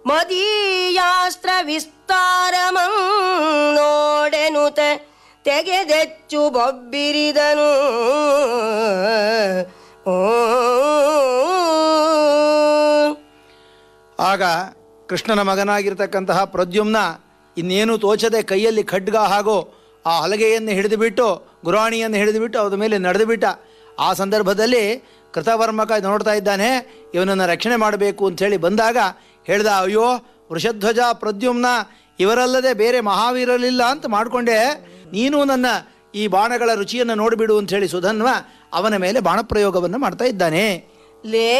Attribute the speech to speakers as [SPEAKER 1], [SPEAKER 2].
[SPEAKER 1] ಮದೀಯಾಸ್ತ್ರ ವಿಸ್ತಾರಮಂ ನೋಡೆನುತ ತೆಗೆದೆಚ್ಚು ಬೊಬ್ಬಿರಿದನು
[SPEAKER 2] ಆಗ ಕೃಷ್ಣನ ಮಗನಾಗಿರ್ತಕ್ಕಂತಹ ಪ್ರದ್ಯುಮ್ನ ಇನ್ನೇನು ತೋಚದೆ ಕೈಯಲ್ಲಿ ಖಡ್ಗ ಹಾಗೂ ಆ ಹಲಗೆಯನ್ನು ಹಿಡಿದುಬಿಟ್ಟು ಗುರಾಣಿಯನ್ನು ಹಿಡಿದುಬಿಟ್ಟು ಅದ್ರ ಮೇಲೆ ನಡೆದುಬಿಟ್ಟ ಆ ಸಂದರ್ಭದಲ್ಲಿ ಕೃತವರ್ಮಕ ನೋಡ್ತಾ ಇದ್ದಾನೆ ಇವನನ್ನು ರಕ್ಷಣೆ ಮಾಡಬೇಕು ಅಂಥೇಳಿ ಬಂದಾಗ ಹೇಳ್ದ ಅಯ್ಯೋ ವೃಷಧ್ವಜ ಪ್ರದ್ಯುಮ್ನ ಇವರಲ್ಲದೆ ಬೇರೆ ಮಹಾವೀರಲಿಲ್ಲ ಅಂತ ಮಾಡಿಕೊಂಡೆ ನೀನು ನನ್ನ ಈ ಬಾಣಗಳ ರುಚಿಯನ್ನು ನೋಡಿಬಿಡು ಅಂಥೇಳಿ ಸುಧನ್ವ ಅವನ ಮೇಲೆ ಬಾಣಪ್ರಯೋಗವನ್ನು ಮಾಡ್ತಾ ಇದ್ದಾನೆ
[SPEAKER 1] ಲೇ